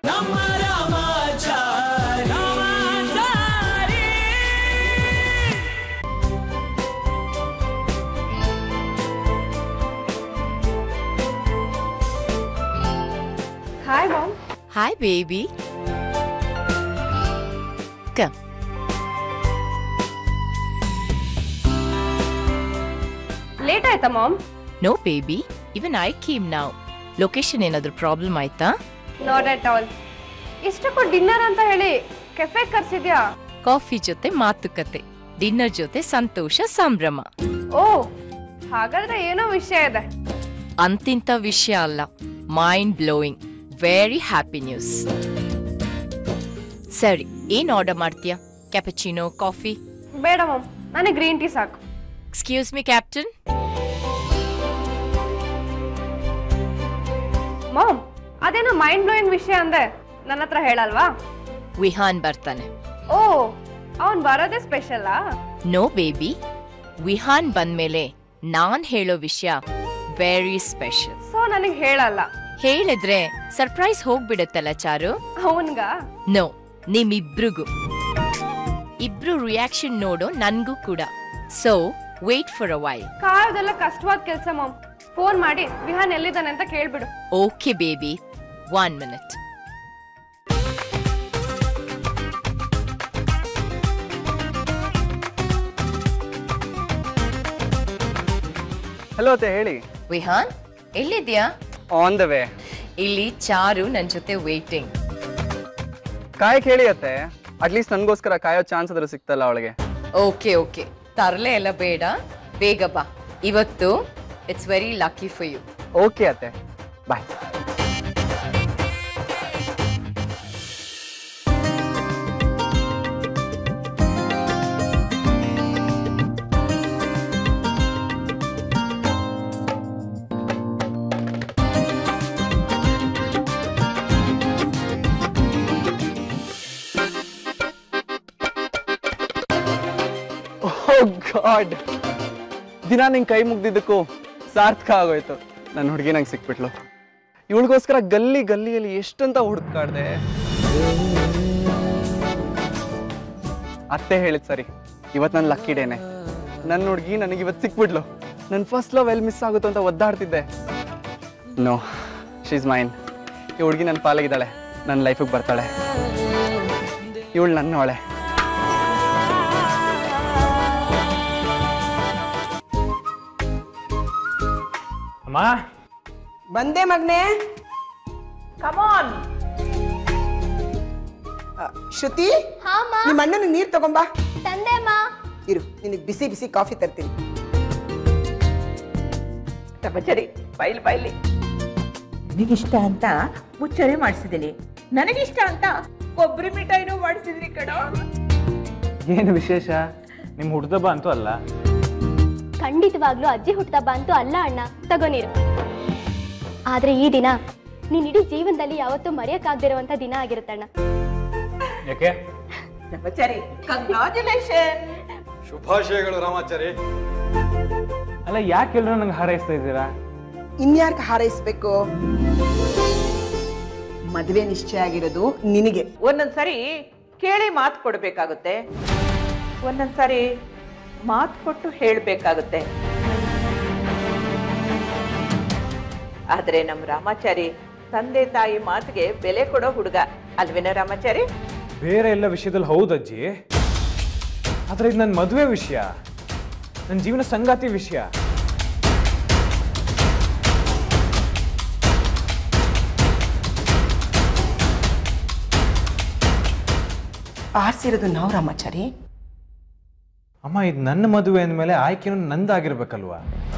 ನಮ್ಮ Ramachari hi mom Hi, baby. Come. Late ಆಯ್ತಾ mom No, baby. Even I came now. Location ಏನಾದರೂ problem ಆಯ್ತಾ not at all ಇಷ್ಟಕ್ಕೂ dinner ಅಂತ ಹೇಳಿ ಕೆಫೆ ಕರ್ಸಿದ್ಯಾ ಕಾಫಿ ಜೊತೆ ಮಾತುಕತೆ ಡಿನ್ನರ್ ಜೊತೆ ಸಂತೋಷ ಸಂಭ್ರಮ ಓ ಹಾಗಾದ್ರೆ ಏನೋ ವಿಷಯ ಇದೆ ಅಂತಿಂತ ವಿಷಯ ಅಲ್ಲ mind blowing very happy news ಸರಿ ಏನ್ ಆರ್ಡರ್ ಮಾಡ್ತೀಯಾ ಕ್ಯಾಪಚಿನೋ ಕಾಫಿ ಬೇಡ ಮಾಮ್ ನನಗೆ ಗ್ರೀನ್ ಟೀ ಸಾಕು ಎಕ್ಸ್ಕ್ಯೂಸ್ ಮಿ ಕ್ಯಾಪ್ಟನ್ ಮಾಮ್ ಅದೇನೋ ಮೈಂಡ್ ಬ್ಲೋಯಿಂಗ್ ವಿಷಯ ಅಂದೆ ನನ್ನ ಹತ್ರ ಹೇಳಲ್ವಾ ವಿಹಾನ್ ಬರ್ತಾನೆ ಓ ಅವನ್ ಬರೋದೇ ಸ್ಪೆಷಲ್ಲಾ ನೋ ಬೇಬಿ ವಿಹಾನ್ ಬಂದ್ಮೇಲೆ ನಾನ್ ಹೇಳೋ ವಿಷಯ ವೆರಿ ಸ್ಪೆಷಲ್ ಸೊ ನನಗೆ ಹೇಳಲ್ಲ ಹೇಳಿದ್ರೆ ಸರ್ಪ್ರೈಸ್ ಹೋಗ್ಬಿಡುತ್ತಲ್ಲ ಚಾರು ಅವನ್ಗ ನೋ ನಿಮ್ಮಿಬ್ರಿಗೂ ಇಬ್ರು ರಿಯಾಕ್ಷನ್ ನೋಡೋ ನನ್ಗೂ ಕೂಡ so wait for a while ಕಾಯೋದೆಲ್ಲ ಕಷ್ಟವಾದ ಕೆಲಸ ಮಾಮ್ ಫೋನ್ ಮಾಡಿ ವಿಹಾನ್ ಎಲ್ಲಿದ್ದಾನೆ ಅಂತ ಕೇಳ್ಬಿಡು okay baby one minute hello ಅತ್ತೆ ಹೇಳಿ ವಿಹಾನ್ ಎಲ್ಲಿದ್ಯಾ ಆನ್ ದ ವೇ ಇಲ್ಲಿ ಚಾರು ನನ್ ಜೊತೆ ವೇಟಿಂಗ್ ಕಾಯಕ್ ಹೇಳಿ ಅತ್ತೆ ಅಟ್ಲೀಸ್ಟ್ ನನಗೋಸ್ಕರ ಕಾಯೋ ಚಾನ್ಸ್ ಆದ್ರೂ ಸಿಕ್ತಲ್ಲ ಅವಳಿಗೆ ಓಕೆ ಓಕೆ ತರಲೆ ಎಲ್ಲ ಬೇಡ ಬೇಗ ಬಾ ಇವತ್ತು it's very lucky for you okay ಅತ್ತೆ ಬಾಯ್ ಗಾಡ್ ದಿನ ನಿಂಗೆ ಕೈ ಮುಗ್ದಿದ್ದಕ್ಕೂ ಸಾರ್ಥಕ ಆಗೋಯ್ತು ನನ್ನ ಹುಡುಗಿ ನಂಗೆ ಸಿಕ್ಬಿಟ್ಲು ಇವಳಿಗೋಸ್ಕರ ಗಲ್ಲಿ ಗಲ್ಲಿಯಲ್ಲಿ ಎಷ್ಟಂತ ಹುಡುಕಾಡ್ದೆ ಅತ್ತೆ ಹೇಳಿದ್ ಸರಿ ಇವತ್ತು ನನ್ನ ಲಕ್ಕಿ ಡೇನೆ ನನ್ನ ಹುಡುಗಿ ನನಗೆ ಇವತ್ತು ಸಿಕ್ಬಿಟ್ಲು ನನ್ನ ಫಸ್ಟ್ ಲವ್ ಎಲ್ಲಿ ಮಿಸ್ ಆಗುತ್ತೋ ಅಂತ ಒದ್ದಾಡ್ತಿದ್ದೆ ನೋ ಶೀಸ್ ಮೈನ್ ಈ ಹುಡುಗಿ ನನ್ನ ಪಾಲಾಗಿದ್ದಾಳೆ ನನ್ನ ಲೈಫಿಗೆ ಬರ್ತಾಳೆ ಇವಳು ನನ್ನವಳೆ ಅಮ್ಮ ಬಂದೆ ಮಗ್ನೆ ಕಮಾನ್ ಶ್ರುತಿ ನಿಮ್ಮ ಅಣ್ಣನ ನೀರ್ ತಗೊಂಬಾ ತಂದೆಮ್ಮ ಇರು ನಿನಗೆ ಬಿಸಿ ಬಿಸಿ ಕಾಫಿ ತರ್ತೀನಿ ತಪಚರಿ ಬೈಲ್ ಬೈಲಿ ನಿನಗಿಷ್ಟ ಅಂತ ಮುಚ್ಚರೆ ಮಾಡಿಸಿದ್ದೀನಿ ನನಗಿಷ್ಟ ಅಂತ ಕೊಬ್ಬರಿ ಮಿಠಾಯಿನೂ ಮಾಡಿಸಿದ್ರಿ ಕಣೋ ಏನು ವಿಶೇಷ ನಿಮ್ಮ ಹುಡ್ದಬ್ಬ ಅಂತೂ ಅಲ್ಲ ಖಂಡಿತವಾಗ್ಲೂ ಅಜ್ಜಿ ಹುಟ್ಟದಬ್ಬ ಅಂತೂ ಅಲ್ಲ ಅಣ್ಣ ತಗೋ ನೀರು ಆದ್ರೆ ಈ ದಿನ ನೀನ್ ಇಡೀ ಜೀವನದಲ್ಲಿ ಯಾವತ್ತೂ ಮರೆಯಕ್ಕಾಗ್ದಿರುವಂತ ದಿನ ಆಗಿರುತ್ತಣ್ಣ ಯಾಕೆ ತಪಚರಿ ಕಂಗ್ರಾಚುಲೇಷನ್ ಶುಭಾಶಯಗಳು ರಾಮಾಚಾರಿ ಅಲ್ಲ ಯಾಕೆ ಎಲ್ಲರೂ ನಂಗೆ ಹಾರೈಸ್ತಾ ಇದ್ದೀರಾ ಇನ್ಯಾರ್ಗ ಹಾರೈಸ್ಬೇಕು ಮದುವೆ ನಿಶ್ಚಯ ಆಗಿರೋದು ನಿನಗೆ ಒಂದೊಂದ್ಸರಿ ಕೇಳಿ ಮಾತು ಕೊಡ್ಬೇಕಾಗುತ್ತೆ ಒಂದೊಂದ್ಸರಿ ಮಾತು ಕೊಟ್ಟು ಹೇಳಬೇಕಾಗುತ್ತೆ ಆದ್ರೆ ನಮ್ಮ ರಾಮಾಚಾರಿ ತಂದೆ ತಾಯಿ ಮಾತಿಗೆ ಬೆಲೆ ಕೊಡೋ ಹುಡುಗ ಅಲ್ವೇನ ರಾಮಾಚಾರಿ ಬೇರೆ ಎಲ್ಲ ವಿಷಯದಲ್ಲಿ ಹೌದಜ್ಜಿ ಆದ್ರೆ ಇದು ನನ್ನ ಮದುವೆ ವಿಷಯ ನನ್ನ ಜೀವನ ಸಂಗಾತಿ ವಿಷಯ ಆರ್ಸಿರೋದು ನಾವು ರಾಮಾಚಾರಿ ಅಮ್ಮ ಇದು ನನ್ನ ಮದುವೆ ಅಂದಮೇಲೆ ಆಯ್ಕೆನೂ ನಂದಾಗಿರ್ಬೇಕಲ್ವಾ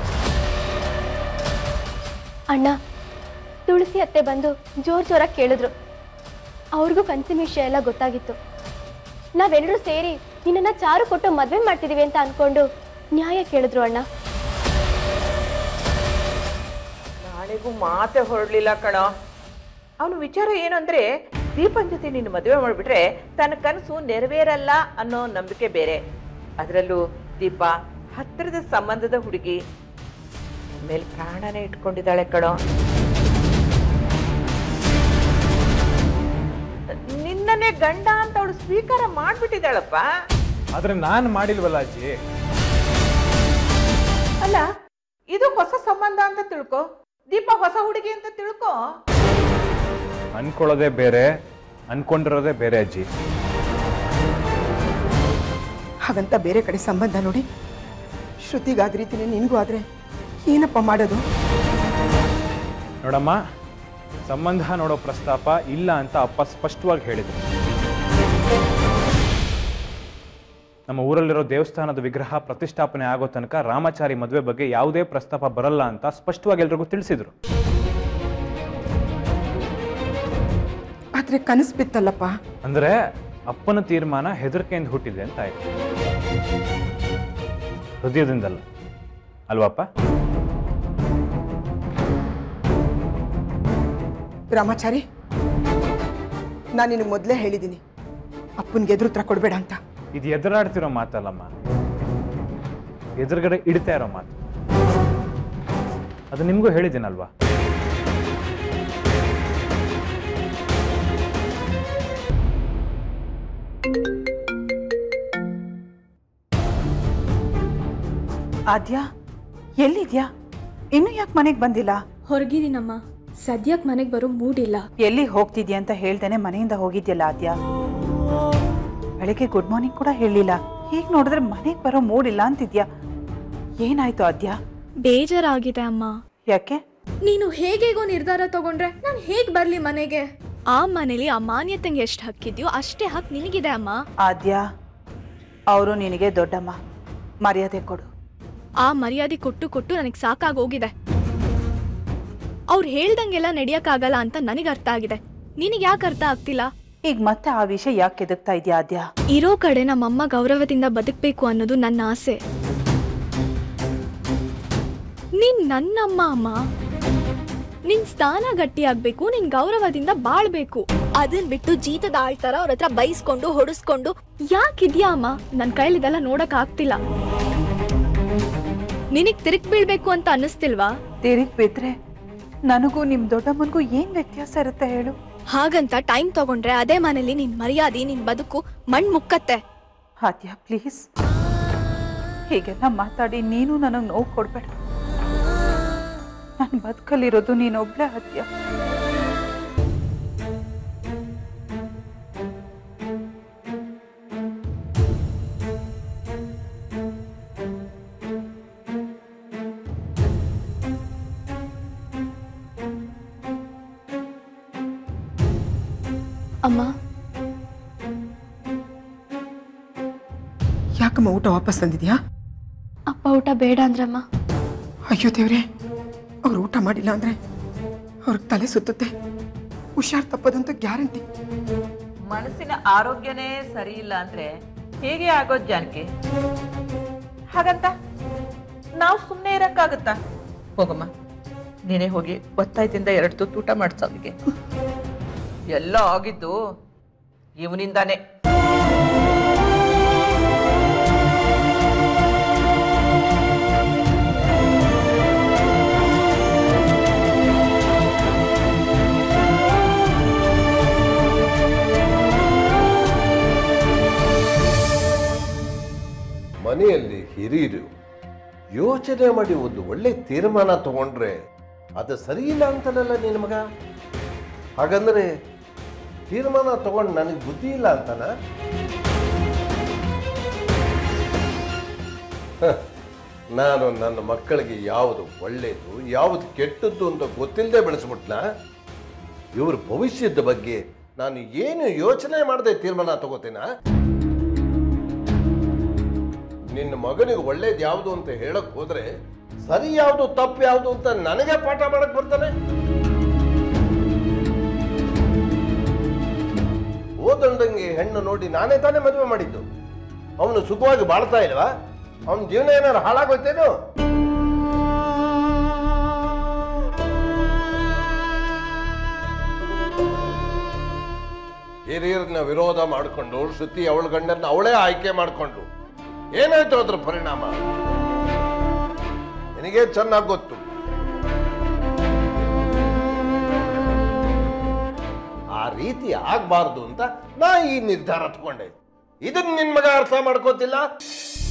ಅಣ್ಣ ತುಳಸಿ ಅತ್ತೆ ಬಂದು ಜೋರ್ ಜೋರಾಗಿ ಕೇಳಿದ್ರು ಅವ್ರಿಗೂ ಕನ್ಸಿನ ವಿಷಯ ಎಲ್ಲ ಗೊತ್ತಾಗಿತ್ತು ನಾವೆಲ್ಲರೂ ಸೇರಿ ನಿನ್ನನ್ನ ಚಾರು ಕೊಟ್ಟು ಮದ್ವೆ ಮಾಡ್ತಿದೀವಿ ಅಂತ ಅನ್ಕೊಂಡು ನ್ಯಾಯ ಕೇಳಿದ್ರು ಅಣ್ಣ ನಾಳೆಗೂ ಮಾತೆ ಹೊರಡ್ಲಿಲ್ಲ ಕಣ ಅವನು ವಿಚಾರ ಏನು ಅಂದ್ರೆ ದೀಪನ್ ಜೊತೆ ನೀನು ಮದುವೆ ಮಾಡಿಬಿಟ್ರೆ ತನ್ನ ಕನಸು ನೆರವೇರಲ್ಲ ಅನ್ನೋ ನಂಬಿಕೆ ಬೇರೆ ಅದರಲ್ಲೂ ದೀಪ ಹತ್ತಿರದ ಸಂಬಂಧದ ಹುಡುಗಿ ಮೇಲೆ ಪ್ರಾಣನೇ ಇಟ್ಕೊಂಡಿದ್ದಾಳೆ ಕಣೋ ನೀನೇ ಗಂಡ ಅಂತ ಅವಳು ಸ್ವೀಕಾರ ಮಾಡ್ಬಿಟ್ಟಿದ್ದಾಳಪ್ಪ ಆದ್ರೆ ನಾನು ಮಾಡಿಲ್ವಲ್ಲ ಅಜ್ಜಿ ಅಲ್ಲ ಇದು ಹೊಸ ಸಂಬಂಧ ಅಂತ ತಿಳ್ಕೊ ದೀಪ ಹೊಸ ಹುಡುಗಿ ಅಂತ ತಿಳ್ಕೊ ಅನ್ಕೊಳ್ಳೋದೇ ಬೇರೆ ಅನ್ಕೊಂಡಿರೋದೇ ಬೇರೆ ಅಜ್ಜಿ ಹಾಗಂತ ಬೇರೆ ಕಡೆ ಸಂಬಂಧ ನೋಡಿ ಶ್ರುತಿಗಾದ ರೀತಿನೇ ನಿನಗೂ ಆದ್ರೆ ಏನಪ್ಪ ಮಾಡೋದು ನೋಡಮ್ಮ ಸಂಬಂಧ ನೋಡೋ ಪ್ರಸ್ತಾಪ ಇಲ್ಲ ಅಂತ ಅಪ್ಪ ಸ್ಪಷ್ಟವಾಗಿ ಹೇಳಿದ್ರು ನಮ್ಮ ಊರಲ್ಲಿರೋ ದೇವಸ್ಥಾನದ ವಿಗ್ರಹ ಪ್ರತಿಷ್ಠಾಪನೆ ಆಗೋ ತನಕ ರಾಮಾಚಾರಿ ಮದುವೆ ಬಗ್ಗೆ ಯಾವುದೇ ಪ್ರಸ್ತಾಪ ಬರಲ್ಲ ಅಂತ ಸ್ಪಷ್ಟವಾಗಿ ಎಲ್ರಿಗೂ ತಿಳಿಸಿದ್ರು ಆದ್ರೆ ಕನಸು ಬಿತ್ತಲ್ಲಪ್ಪ ಅಂದ್ರೆ ಅಪ್ಪನ ತೀರ್ಮಾನ ಹೆದರಿಕೆಯಿಂದ ಹುಟ್ಟಿದೆ ಅಂತ ಆಯ್ತು ಹೃದಯದಿಂದಲ್ಲ ಅಲ್ವಪ್ಪ ರಾಮಾಚಾರಿ ನಾನು ನಿನಗೆ ಮೊದಲೇ ಹೇಳಿದ್ದೀನಿ ಅಪ್ಪನಿಗೆ ಎದುರು ಉತ್ತರ ಕೊಡಬೇಡ ಅಂತ ಇದು ಎದುರಾಡ್ತಿರೋ ಮಾತಲ್ಲಮ್ಮ ಎದುರುಗಡೆ ಇಡ್ತಾ ಇರೋ ಮಾತು ಅದು ನಿಮಗೂ ಹೇಳಿದ್ದೀನಲ್ವಾ ಆದ್ಯಾ ಎಲ್ಲಿದ್ಯಾ ಇನ್ನು ಯಾಕೆ ಮನೆಗೆ ಬಂದಿಲ್ಲ ಹೊರಗಿದ್ದೀನಮ್ಮ ಸದ್ಯಕ್ಕೆ ಮನೆಗೆ ಬರೋ ಮೂಡಿಲ್ಲ ಎಲ್ಲಿ ಹೋಗ್ತಿದ್ಯಾ ಅಂತ ಹೇಳ್ದೇನೆ ಮನೆಯಿಂದ ಹೋಗಿದ್ಯಲ್ಲ ಆದ್ಯಾ ಬೆಳಗ್ಗೆ ಗುಡ್ ಮಾರ್ನಿಂಗ್ ಕೂಡ ಹೇಳಿಲ್ಲ ಹೀಗೆ ನೋಡಿದ್ರೆ ಮನೆಗೆ ಬರೋ ಮೂಡ್ ಇಲ್ಲ ಅಂತಿದ್ಯಾ ಏನಾಯ್ತು ಆದ್ಯಾ ಬೇಜಾರಾಗಿದೆ ಅಮ್ಮ ಯಾಕೆ ನೀನು ಹೇಗೇಗೋ ನಿರ್ಧಾರ ತಗೊಂಡ್ರೆ ನಾನು ಹೇಗ್ ಬರ್ಲಿ ಮನೆಗೆ ಆ ಮನೇಲಿ ಆ ಮಾನ್ಯತೆಗೆ ಎಷ್ಟು ಹಕ್ಕಿದ್ಯೋ ಅಷ್ಟೇ ಹಕ್ ನಿನಗಿದೆ ಅಮ್ಮ ಆದ್ಯಾ ಅವರು ನಿನಗೆ ದೊಡ್ಡಮ್ಮ ಮರ್ಯಾದೆ ಕೊಡು ಆ ಮರ್ಯಾದೆ ಕೊಟ್ಟು ಕೊಟ್ಟು ನನಗೆ ಸಾಕಾಗೋಗಿದೆ ಅವ್ರು ಹೇಳ್ದಂಗೆಲ್ಲ ನಡೆಯಕ್ಕಾಗಲ್ಲ ಅಂತ ನನಗೆ ಅರ್ಥ ಆಗಿದೆ ನಿನಗೆ ಯಾಕೆ ಅರ್ಥ ಆಗ್ತಿಲ್ಲ ಈಗ ಮತ್ತೆ ಆ ವಿಷಯ ಯಾಕೆ ಎದುಗ್ತಾ ಇದೆಯಾ ಆದ್ಯಾ ಇರೋ ಕಡೆ ನಮ್ಮಮ್ಮ ಗೌರವದಿಂದ ಬದುಕಬೇಕು ಅನ್ನೋದು ನನ್ನ ಆಸೆ ನೀನ್ ನನ್ನಮ್ಮ ಅಮ್ಮ ನಿನ್ ಸ್ಥಾನ ಗಟ್ಟಿಯಾಗ್ಬೇಕು ನಿನ್ ಗೌರವದಿಂದ ಬಾಳ್ಬೇಕು ಅದನ್ ಬಿಟ್ಟು ಜೀತದ ಆಳ್ತಾರ ಅವ್ರ ಹತ್ರ ಬೈಸ್ಕೊಂಡು ಹೊಡಿಸ್ಕೊಂಡು ಯಾಕಿದ್ಯಾ ಅಮ್ಮ ನನ್ ಕೈಲಿದೆಲ್ಲ ನೋಡಕ್ ಆಗ್ತಿಲ್ಲ ನಿನಗ್ ತಿರುಗ್ ಬೀಳ್ಬೇಕು ಅಂತ ಅನ್ನಿಸ್ತಿಲ್ವಾ ತಿರುಗ್ ಬಿದ್ರೆ ನನಗೂ ನಿಮ್ ದೊಡ್ಡಮ್ಮನಿಗೂ ಏನ್ ವ್ಯತ್ಯಾಸ ಇರುತ್ತೆ ಹೇಳು ಹಾಗಂತ ಟೈಮ್ ತಗೊಂಡ್ರೆ ಅದೇ ಮನೇಲಿ ನಿನ್ ಮರ್ಯಾದೆ ನಿನ್ ಬದುಕು ಮಣ್ ಮುಕ್ಕತ್ತೆ ಆದ್ಯಾ ಪ್ಲೀಸ್ ಹೀಗೆಲ್ಲ ಮಾತಾಡಿ ನೀನು ನನಗೆ ನೋವು ಕೊಡ್ಬೇಡ ನನ್ನ ಬದುಕಲ್ಲಿರೋದು ನೀನೊಬ್ಳೆ ಆದ್ಯಾ ಅಮ್ಮ ಯಾಕಮ್ಮ ಊಟ ವಾಪಸ್ ತಂದಿದ್ಯಾ ಅಪ್ಪ ಊಟ ಬೇಡ ಅಂದ್ರಮ್ಮ ಅಯ್ಯೋ ದೇವ್ರೆ ಅವ್ರು ಊಟ ಮಾಡಿಲ್ಲ ಅಂದ್ರೆ ಅವ್ರಿಗೆ ತಲೆ ಸುತ್ತುತ್ತೆ ಹುಷಾರ್ ತಪ್ಪದಂತೂ ಗ್ಯಾರಂಟಿ ಮನಸ್ಸಿನ ಆರೋಗ್ಯನೇ ಸರಿ ಇಲ್ಲ ಅಂದ್ರೆ ಹೇಗೆ ಆಗೋದ್ ಜಾನಕಿ ಹಾಗಂತ ನಾವು ಸುಮ್ಮನೆ ಇರಕ್ಕಾಗತ್ತಾ ಹೋಗಮ್ಮ ನೀನೇ ಹೋಗಿ ಒತ್ತಾಯದಿಂದ ಎರಡು ತುತ್ತು ಊಟ ಮಾಡ್ಸ ಅವನಿಗೆ ಎಲ್ಲ ಆಗಿದ್ದು ಇವನಿಂದಾನೇ ಮನೆಯಲ್ಲಿ ಹಿರಿಯರು ಯೋಚನೆ ಮಾಡಿ ಒಂದು ಒಳ್ಳೆ ತೀರ್ಮಾನ ತಗೊಂಡ್ರೆ ಅದು ಸರಿ ಇಲ್ಲ ಅಂತಲಲ್ಲ ನಿನ್ನ ಮಗ ಹಾಗಂದ್ರೆ ತೀರ್ಮಾನ ತಗೊಂಡು ನನಗೆ ಬುದ್ಧಿ ಇಲ್ಲ ಅಂತನ ಹ, ನಾನು ನನ್ನ ಮಕ್ಕಳಿಗೆ ಯಾವುದು ಒಳ್ಳೆಯದು ಯಾವುದು ಕೆಟ್ಟದ್ದು ಅಂತ ಗೊತ್ತಿಲ್ಲದೆ ಬೆಳೆಸ್ಬಿಟ್ನ ಇವ್ರ ಭವಿಷ್ಯದ ಬಗ್ಗೆ ನಾನು ಏನು ಯೋಚನೆ ಮಾಡದೆ ತೀರ್ಮಾನ ತಗೋತೀನ ನಿನ್ನ ಮಗನಿಗೆ ಒಳ್ಳೇದು ಯಾವುದು ಅಂತ ಹೇಳಕ್ ಹೋದ್ರೆ ಸರಿ ಯಾವುದು ತಪ್ಪು ಯಾವುದು ಅಂತ ನನಗೆ ಪಾಠ ಮಾಡಕ್ ಬರ್ತಾನೆ ಓದಂಡಂಗೆ ಹೆಣ್ಣು ನೋಡಿ ನಾನೇ ತಾನೇ ಮದುವೆ ಮಾಡಿದ್ದು ಅವನು ಸುಖವಾಗಿ ಬಾಳ್ತಾ ಇಲ್ವಾ ಅವನ ಜೀವನ ಏನಾರು ಹಾಳಾಗೋಯ್ತೇನು ಹಿರಿಯರನ್ನ ವಿರೋಧ ಮಾಡಿಕೊಂಡು ಶ್ರುತಿ ಅವಳ ಗಂಡನ್ನ ಅವಳೇ ಆಯ್ಕೆ ಮಾಡಿಕೊಂಡು ಏನಾಯ್ತು ಅದ್ರ ಪರಿಣಾಮ ನಿನಗೆ ಚೆನ್ನಾಗಿ ಗೊತ್ತು ಆ ಪ್ರೀತಿ ಆಗ್ಬಾರ್ದು ಅಂತ ನಾ ಈ ನಿರ್ಧಾರ ತಗೊಂಡೆ ಇದನ್ನ ನಿನ್ ಮಗ ಅರ್ಥ ಮಾಡ್ಕೋತಿಲ್ಲ